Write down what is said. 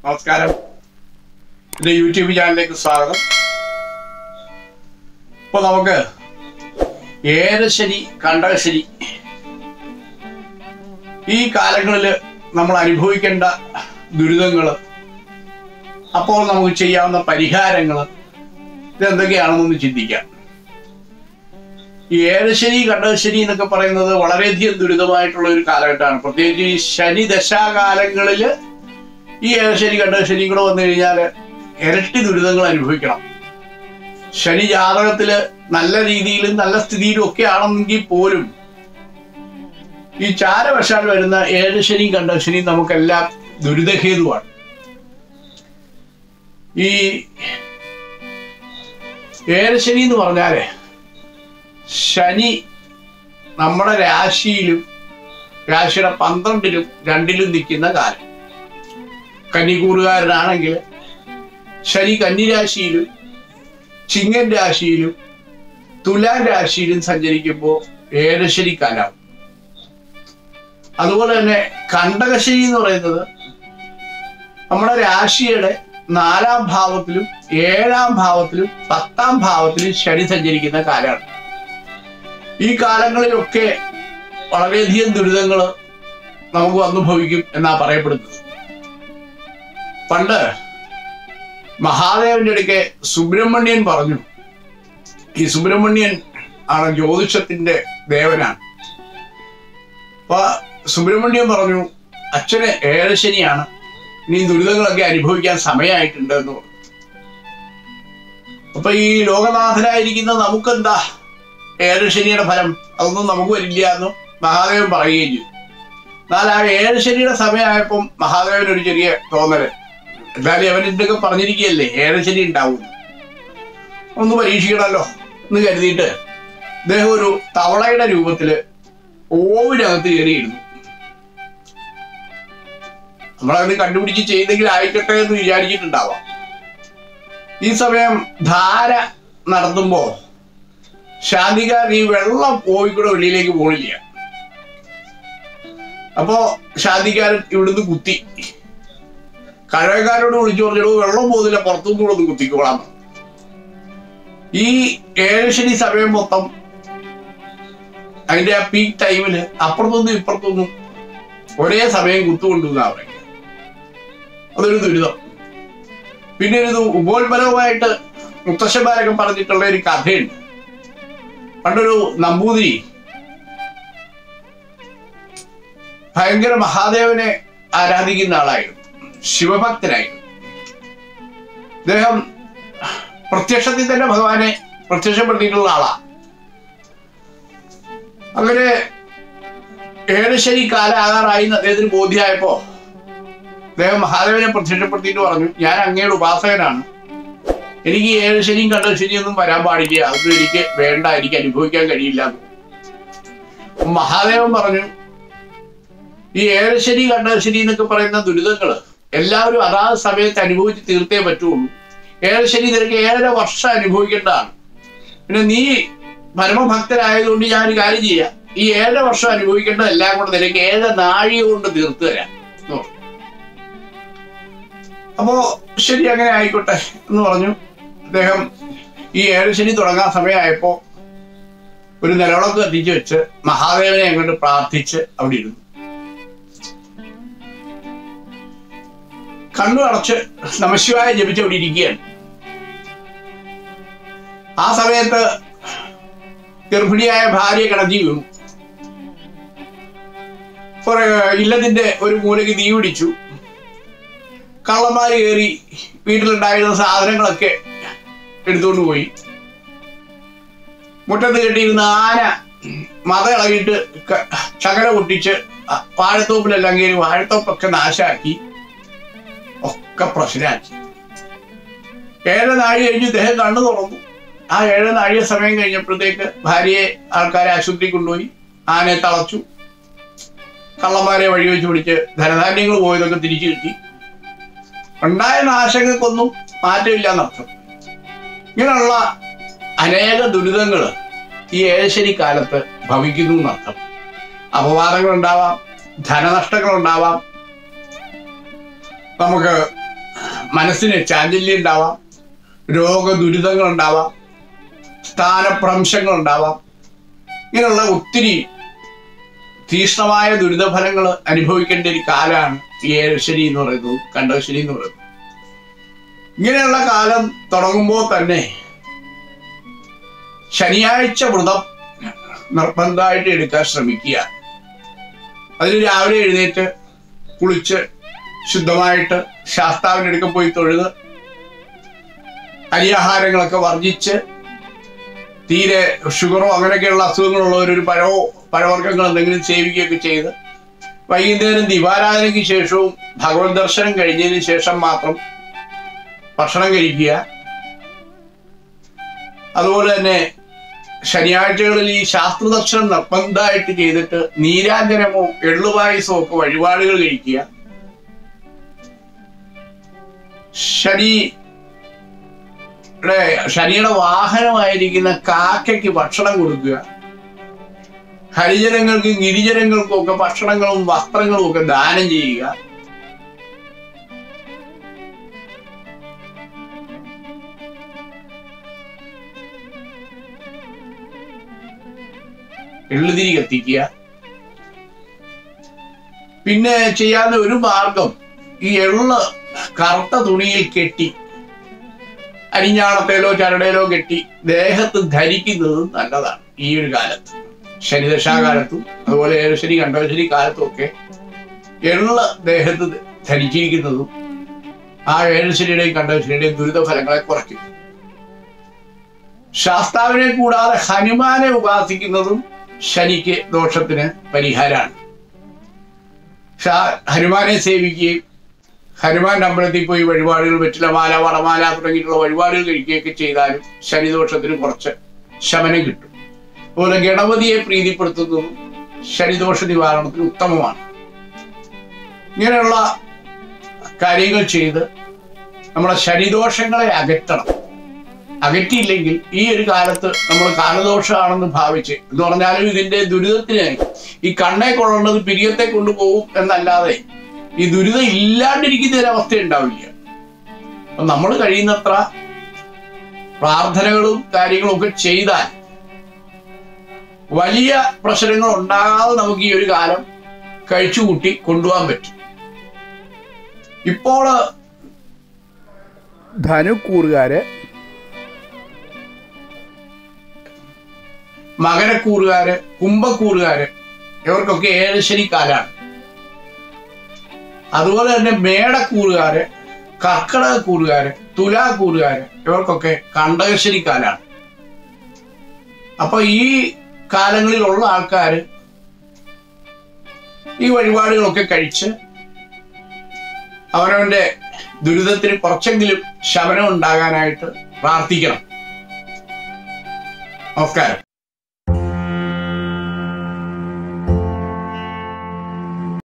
നമസ്കാരം എൻ്റെ യൂട്യൂബ് ചാനലിലേക്ക് സ്വാഗതം ഇപ്പോൾ നമുക്ക് ഏഴശനി കണ്ടകശനി ഈ കാലങ്ങളിൽ നമ്മൾ അനുഭവിക്കേണ്ട ദുരിതങ്ങൾ അപ്പോൾ നമുക്ക് ചെയ്യാവുന്ന പരിഹാരങ്ങൾ ഇതെന്തൊക്കെയാണെന്നൊന്ന് ചിന്തിക്കാം ഈ ഏഴശനി കണ്ടകശനി എന്നൊക്കെ പറയുന്നത് വളരെയധികം ദുരിതമായിട്ടുള്ള ഒരു കാലഘട്ടമാണ് പ്രത്യേകിച്ച് ഈ ശനി ദശാകാലങ്ങളിൽ ഈ ഏഴശനി കണ്ടകശനി കൂടെ വന്നു കഴിഞ്ഞാൽ ഇരട്ടി ദുരിതങ്ങൾ അനുഭവിക്കണം ശനി ജാതകത്തില് നല്ല രീതിയിലും നല്ല സ്ഥിതിയിലും ഒക്കെ ആണെന്നെങ്കിൽ പോലും ഈ ചാരവശാൽ വരുന്ന ഏഴ് ശനിയും കണ്ടശനിയും നമുക്കെല്ലാം ദുരിതഹേതുവാണ് ഈ ഏഴ് ശനി എന്ന് പറഞ്ഞാല് ശനി നമ്മുടെ രാശിയിലും രാശിയുടെ പന്ത്രണ്ടിലും രണ്ടിലും നിൽക്കുന്ന കാലം കന്നിക്കൂറുകാരനാണെങ്കിൽ ശനി കന്നിരാശിയിലും ചിങ്ങൻ രാശിയിലും തുലാൻ രാശിയിലും സഞ്ചരിക്കുമ്പോൾ ഏഴശനി കാലം അതുപോലെ തന്നെ കണ്ടകശനി എന്ന് പറയുന്നത് നമ്മുടെ രാശിയുടെ നാലാം ഭാവത്തിലും ഏഴാം ഭാവത്തിലും പത്താം ഭാവത്തിലും ശനി സഞ്ചരിക്കുന്ന കാലമാണ് ഈ കാലങ്ങളിലൊക്കെ വളരെയധികം ദുരിതങ്ങൾ നമുക്ക് അനുഭവിക്കും എന്നാ പറയപ്പെടുന്നത് പണ്ട് മഹാദേവന്റെ അടുക്കെ സുബ്രഹ്മണ്യൻ പറഞ്ഞു ഈ സുബ്രഹ്മണ്യൻ ആണ് ജ്യോതിഷത്തിന്റെ ദേവനാണ് അപ്പൊ സുബ്രഹ്മണ്യൻ പറഞ്ഞു അച്ഛന് ഏഴശനിയാണ് ഇനി ദുരിതങ്ങളൊക്കെ അനുഭവിക്കാൻ സമയമായിട്ടുണ്ട് എന്ന് പറഞ്ഞു അപ്പൊ ഈ ലോകനാഥനായിരിക്കുന്ന നമുക്കെന്താ ഏഴശനിയുടെ ഫലം അതൊന്നും നമുക്ക് വരില്ല എന്നും മഹാദേവൻ പറയുകയും ചെയ്തു എന്നാൽ ആ ഏഴശനിയുടെ സമയമായപ്പം മഹാദേവൻ ഒരു ചെറിയ തോന്നല് എന്തായാലും അവൻ ഇതൊക്കെ പറഞ്ഞിരിക്കുകയല്ലേ ഏഴശനി ഉണ്ടാവും ഒന്ന് പരീക്ഷിക്കണമല്ലോ എന്ന് കരുതിയിട്ട് അദ്ദേഹം ഒരു തവളയുടെ രൂപത്തില് ഓവിനകത്ത് കയറിയിരുന്നു നമ്മളത് കണ്ടുപിടിച്ച് ചെയ്തെങ്കിൽ ആയിക്കട്ടെ എന്ന് വിചാരിച്ചിട്ടുണ്ടാവാം ഈ സമയം ധാര നടത്തുമ്പോ ശാന്തികാരൻ ഈ വെള്ളം പോയിക്കൂടെ വെളിയിലേക്ക് പോണില്ല അപ്പോ ശാന്തികാരൻ ഇവിടുന്ന് കുത്തി കഴകക്കാരോട് വിളിച്ചു പറഞ്ഞിടൂ വെള്ളം പോകുന്നില്ല പുറത്തുനിന്ന് കൂടെ ഒന്ന് കുത്തിക്കോളാം എന്ന്. ഈ ഏഴശനി സമയം മൊത്തം അതിന്റെ ആ പീക്ക് ടൈമില് അപ്പുറത്തൊന്നും ഇപ്പുറത്തൊന്നും ഒരേ സമയം കുത്തുകൊണ്ടുവന്നാ പറയുക അതൊരു ദുരിതം പിന്നെ ഒരു ഉപോത്പരമായിട്ട് മുത്തശ്ശന്മാരൊക്കെ പറഞ്ഞിട്ടുള്ള ഒരു കഥയുണ്ട് പണ്ടൊരു നമ്പൂതിരി ഭയങ്കര മഹാദേവനെ ആരാധിക്കുന്ന ആളായിരുന്നു ശിവഭക്തനായിരുന്നു അദ്ദേഹം പ്രത്യക്ഷത്തിൽ തന്നെ ഭഗവാനെ പ്രത്യക്ഷപ്പെടുത്തിയിട്ടുള്ള ആളാ അങ്ങനെ ഏഴശനി കാലാകാറായി എന്ന് അദ്ദേഹത്തിന് ബോധ്യമായപ്പോ അദ്ദേഹം മഹാദേവനെ പ്രത്യക്ഷപ്പെടുത്തിയിട്ട് പറഞ്ഞു ഞാൻ അങ്ങയുടെ ഉപാസകനാണ് എനിക്ക് ഏഴ് ശനിയും കണ്ട ശനിയൊന്നും വരാൻ പാടില്ല അതൊന്നും എനിക്ക് വേണ്ട എനിക്ക് അനുഭവിക്കാൻ കഴിയില്ല എന്ന്. അപ്പൊ മഹാദേവൻ പറഞ്ഞു ഈ ഏഴശനി കണ്ടശനി എന്നൊക്കെ പറയുന്ന ദുരിതങ്ങള് എല്ലാവരും അതാത് സമയത്ത് അനുഭവിച്ച് തീർത്തേ പറ്റുള്ളൂ ഏഴശനി നിനക്ക് ഏഴര വർഷം അനുഭവിക്കേണ്ടതാണ് പിന്നെ നീ പരമഭക്തരായതുകൊണ്ട് ഞാൻ ഒരു കാര്യം ചെയ്യാം ഈ ഏഴര വർഷം അനുഭവിക്കേണ്ട എല്ലാം കൂടെ നിനക്ക് ഏഴ് നാഴിക കൊണ്ട് തീർത്തു തരാം എന്ന് പറഞ്ഞു. അപ്പോ ശരി അങ്ങനെ ആയിക്കോട്ടെ എന്ന് പറഞ്ഞു അദ്ദേഹം ഈ ഏഴശനി തുടങ്ങാൻ സമയമായപ്പോ ഒരു നിലവിളക്ക് കത്തിച്ച് വെച്ച് മഹാദേവനെ അങ്ങോട്ട് പ്രാർത്ഥിച്ച് അവിടെ ഇരുന്നു കണ്ണു അടച്ച് നമശിവായ ജപിച്ച് അവിടെ ഇരിക്കുകയാണ് ആ സമയത്ത് ഗർഭിണിയായ ഭാര്യ കിടത്തി വീണു കുറെ ഇല്ലത്തിന്റെ ഒരു മൂലയ്ക്ക് തീ പിടിച്ചു കള്ളന്മാര് കയറി വീട്ടിലുണ്ടായിരുന്ന സാധനങ്ങളൊക്കെ എടുത്തുകൊണ്ട് പോയി മുറ്റത്ത് കെട്ടിയിരുന്ന ആന മത ഇളകിയിട്ട് ക- ചകര പൊട്ടിച്ച് അ- വാഴത്തോപ്പിലെല്ലാം കയറി വാഴത്തോപ്പൊക്കെ നാശാക്കി ഒക്കെ പ്രശ്നമാക്കി ഏഴ് നാഴി കഴിഞ്ഞ് ഇദ്ദേഹം കണ്ണു തുറന്നു ആ ഏഴ് നാഴിക സമയം കഴിഞ്ഞപ്പോഴത്തേക്ക് ഭാര്യയെ ആൾക്കാരെ ആശുപത്രി കൊണ്ടുപോയി ആനയെ തളച്ചു കള്ളന്മാരെ വഴി വെച്ച് പിടിച്ച് ധനധാന്യങ്ങൾ പോയതൊക്കെ തിരിച്ചു കിട്ടി ഉണ്ടായ നാശങ്ങൾക്കൊന്നും മാറ്റമില്ല എന്നർത്ഥം ഇങ്ങനെയുള്ള അനേക ദുരിതങ്ങൾ ഈ ഏഴശനി കാലത്ത് ഭവിക്കുന്നു എന്നർത്ഥം അപവാദങ്ങൾ ഉണ്ടാവാം ധനനഷ്ടങ്ങൾ ഉണ്ടാവാം നമുക്ക് മനസ്സിന് ചാഞ്ചല്യം ഉണ്ടാവാം രോഗദുരിതങ്ങൾ ഉണ്ടാവാം സ്ഥാനഭ്രംശങ്ങൾ ഉണ്ടാവാം ഇങ്ങനെയുള്ള ഒത്തിരി തീക്ഷ്ണമായ ദുരിതഫലങ്ങൾ അനുഭവിക്കേണ്ട ഒരു കാലമാണ് ഈ ഏഴശ്ശനി എന്ന് പറയുന്നത് കണ്ടശനി എന്ന് പറയുന്നത് ഇങ്ങനെയുള്ള കാലം തുടങ്ങുമ്പോൾ തന്നെ ശനിയാഴ്ച വ്രതം നിർബന്ധമായിട്ട് എടുക്കാൻ ശ്രമിക്കുക അതിന് രാവിലെ എഴുന്നേറ്റ് കുളിച്ച് ശുദ്ധമായിട്ട് ശാസ്താവിൻ്റെ അടുക്ക പോയി തൊഴുത് അരിയാഹാരങ്ങളൊക്കെ വർജിച്ച് തീരെ ഷുഗറോ അങ്ങനെയൊക്കെയുള്ള അസുഖങ്ങളുള്ളവർ ഒരു പഴമോ പഴവർഗ്ഗങ്ങൾ എന്തെങ്കിലും സേവിക്കുകയൊക്കെ ചെയ്ത് വൈകുന്നേരം ദിവാരാധനയ്ക്ക് ശേഷവും ഭഗവത് ദർശനം കഴിഞ്ഞതിന് ശേഷം മാത്രം ഭക്ഷണം കഴിക്കുക അതുപോലെ തന്നെ ശനിയാഴ്ചകളിൽ ഈ ശാസ്ത്രദർശനം നിർബന്ധമായിട്ട് ചെയ്തിട്ട് നീരാഞ്ജനമോ എള്ളുപായസമോ ഒക്കെ വഴിപാടുകൾ കഴിക്കുക ശനി ടെ ശനിയുടെ വാഹനമായിരിക്കുന്ന കാക്കയ്ക്ക് ഭക്ഷണം കൊടുക്കുക ഹരിജനങ്ങൾക്കും ഗിരിജനങ്ങൾക്കും ഒക്കെ ഭക്ഷണങ്ങളും വസ്ത്രങ്ങളും ഒക്കെ ദാനം ചെയ്യുക എള്ളുതിരി കത്തിക്കുക പിന്നെ ചെയ്യാവുന്ന ഒരു മാർഗം ഈ എള്ള് കറുത്ത തുണിയിൽ കെട്ടി അരിഞ്ഞാണത്തേലോ ചരടയിലോ കെട്ടി ദേഹത്ത് ധരിക്കുന്നത് നല്ലതാണ് ഈ ഒരു കാലത്ത് ശനിദശാകാലത്തും അതുപോലെ ഏഴശ്ശനി കണ്ടശനി കാലത്തും ഒക്കെ എള്ള ദേഹത്ത് ധരിച്ചിരിക്കുന്നതും ആ ഏഴശ്ശനിയുടെയും കണ്ടശനിയുടെയും ദുരിത ഫലങ്ങളെ കുറയ്ക്കും ശാസ്താവിനെ കൂടാതെ ഹനുമാനെ ഉപാസിക്കുന്നതും ശനിക്ക് ദോഷത്തിന് പരിഹാരമാണ് ഹനുമാനെ സേവിക്കുകയും ഹനുമാൻ അമ്പലത്തിൽ പോയി വഴിപാടുകൾ വെറ്റിലമാല വടമാല തുടങ്ങിയിട്ടുള്ള വഴിപാടുകൾ കഴിക്കുകയൊക്കെ ചെയ്താലും ശനിദോഷത്തിന് കുറച്ച് ശമനം കിട്ടും അതുപോലെ ഗണപതിയെ പ്രീതിപ്പെടുത്തുന്നതും ശനിദോഷ നിവാരണത്തിന് ഉത്തമമാണ് ഇങ്ങനെയുള്ള കാര്യങ്ങൾ ചെയ്ത് നമ്മുടെ ശനിദോഷങ്ങളെ അകറ്റണം അകറ്റിയില്ലെങ്കിൽ ഈ ഒരു കാലത്ത് നമ്മൾ കാലദോഷമാണെന്ന് ഭാവിച്ച് എന്ന് പറഞ്ഞാലും ഇതിന്റെ ദുരിതത്തിന് ഈ കണ്ണെ കൊള്ളുന്നത് പിരിയത്തെ കൊണ്ടുപോകും എന്നല്ലാതെ ഈ ദുരിതം ഇല്ലാണ്ടിരിക്കുന്ന ഒരവസ്ഥ ഉണ്ടാവില്ല അപ്പൊ നമ്മൾ കഴിയുന്നത്ര പ്രാർത്ഥനകളും കാര്യങ്ങളും ഒക്കെ ചെയ്താൽ വലിയ പ്രശ്നങ്ങൾ ഉണ്ടാകാതെ നമുക്ക് ഈ ഒരു കാലം കഴിച്ചുകൂട്ടി കൊണ്ടുപോകാൻ പറ്റും ഇപ്പോൾ ധനുക്കൂറുകാര് മകരക്കൂറുകാര് കുംഭക്കൂറുകാര് ഇവർക്കൊക്കെ ഏഴശ്ശനി കാലാണ് അതുപോലെ തന്നെ മേടക്കൂറുകാര് കർക്കിടകക്കൂറുകാര് തുലാക്കൂറുകാര് ഇവർക്കൊക്കെ കണ്ടകശ്ശനി കാലാണ് അപ്പൊ ഈ കാലങ്ങളിലുള്ള ആൾക്കാര് ഈ വഴിപാടുകളൊക്കെ കഴിച്ച് അവനവന്റെ ദുരിതത്തിന് കുറച്ചെങ്കിലും ശമനം ഉണ്ടാകാനായിട്ട് പ്രാർത്ഥിക്കണം നമസ്കാരം